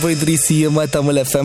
three சிஎம்ஆ Tamil FM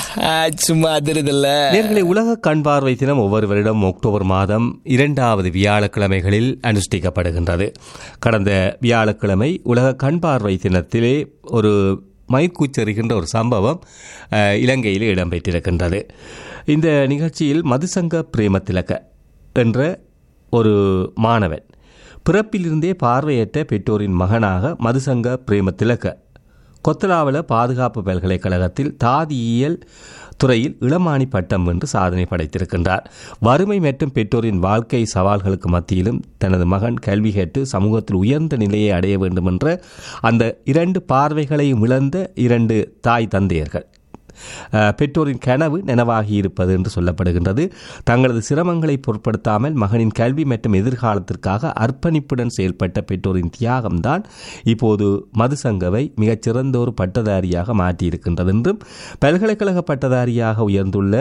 சும்மா அதிருதில்ல நேர்களை உலக கண் பார்வை தினம் ஒவ்வொரு வருடம் அக்டோபர் மாதம் இரண்டாவது வியாழக்கிழமைகளில் அனுஷ்டிக்கப்படுகின்றது கடந்த வியாழக்கிழமை உலக கண் பார்வை தினத்திலே ஒரு மயிர்கூச்செறிகின்ற ஒரு சம்பவம் அஹ், இலங்கையில் இடம்பெற்றிருக்கின்றது இந்த நிகழ்ச்சியில் மதுசங்க பிரேமத்திலக்க என்ற ஒரு மாணவன் பிறப்பிலிருந்தே பார்வையற்ற பெற்றோரின் மகனாக மதுசங்க பிரேமத்திலக்க கொத்தலாவல பாதுகாப்பு பல்கலைக்கழகத்தில் தாதியியல் துறையில் இளமானி பட்டம் வென்று சாதனை படைத்திருக்கின்றார் வறுமை மற்றும் பெற்றோரின் வாழ்க்கை சவால்களுக்கு மத்தியிலும் தனது மகன் கல்வி கேட்டு சமூகத்தில் உயர்ந்த நிலையை அடைய வேண்டும் என்ற அந்த இரண்டு பார்வைகளையும் இழந்த இரண்டு தாய் தந்தையர்கள் அஹ், பெற்றோரின் கனவு நனவாகி இருப்பது என்று சொல்லப்படுகின்றது தங்களது சிரமங்களை பொருட்படுத்தாமல் மகனின் கல்வி மற்றும் எதிர்காலத்திற்காக அர்ப்பணிப்புடன் செயல்பட்ட பெற்றோரின் தியாகம்தான் இப்போது மதுசங்கவை மிகச்சிறந்த ஒரு பட்டதாரியாக மாற்றியிருக்கின்றது என்றும் பல்கலைக்கழக பட்டதாரியாக உயர்ந்துள்ள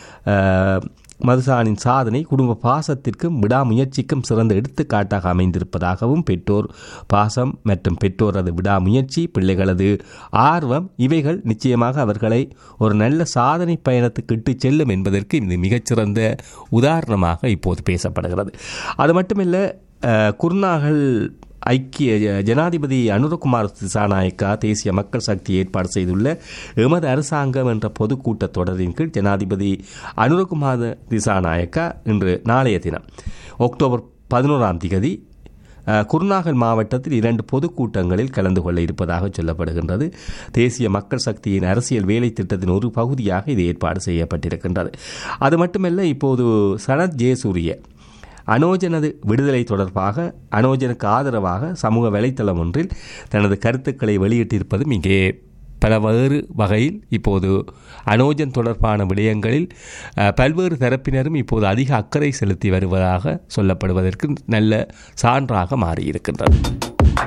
அஹ், மதுசானின் சாதனை குடும்ப பாசத்திற்கும் விடாமுயற்சிக்கும் சிறந்த எடுத்துக்காட்டாக அமைந்திருப்பதாகவும் பெற்றோர் பாசம் மற்றும் பெற்றோரது விடாமுயற்சி பிள்ளைகளது ஆர்வம் இவைகள் நிச்சயமாக அவர்களை ஒரு நல்ல சாதனை பயணத்துக்கு இட்டுச் செல்லும் என்பதற்கு இது மிகச்சிறந்த உதாரணமாக இப்போது பேசப்படுகிறது அது மட்டுமில்ல அஹ், குருநாகல் ஐக்கிய ஜ- ஜனாதிபதி அனுரகுமார் திசாநாயக்கா தேசிய மக்கள் சக்தி ஏற்பாடு செய்துள்ள எமது அரசாங்கம் என்ற பொதுக்கூட்டத் தொடரின் கீழ் ஜனாதிபதி அனுரகுமார் திசாநாயக்கா இன்று நாளைய தினம் அக்டோபர் பதினோராம் திகதி அஹ், குருநாகல் மாவட்டத்தில் இரண்டு பொதுக்கூட்டங்களில் கலந்து கொள்ள இருப்பதாக சொல்லப்படுகின்றது தேசிய மக்கள் சக்தியின் அரசியல் வேலை திட்டத்தின் ஒரு பகுதியாக இது ஏற்பாடு செய்யப்பட்டிருக்கின்றது அது மட்டுமல்ல இப்போது சனத் ஜெயசூரிய அனோஜனது விடுதலை தொடர்பாக அனோஜனுக்கு ஆதரவாக சமூக வலைத்தளம் ஒன்றில் தனது கருத்துக்களை வெளியிட்டிருப்பதும் இங்கே பல வேறு வகையில் இப்போது அனோஜன் தொடர்பான விடயங்களில் அஹ், பல்வேறு தரப்பினரும் இப்போது அதிக அக்கறை செலுத்தி வருவதாக சொல்லப்படுவதற்கு நல்ல சான்றாக மாறியிருக்கின்றது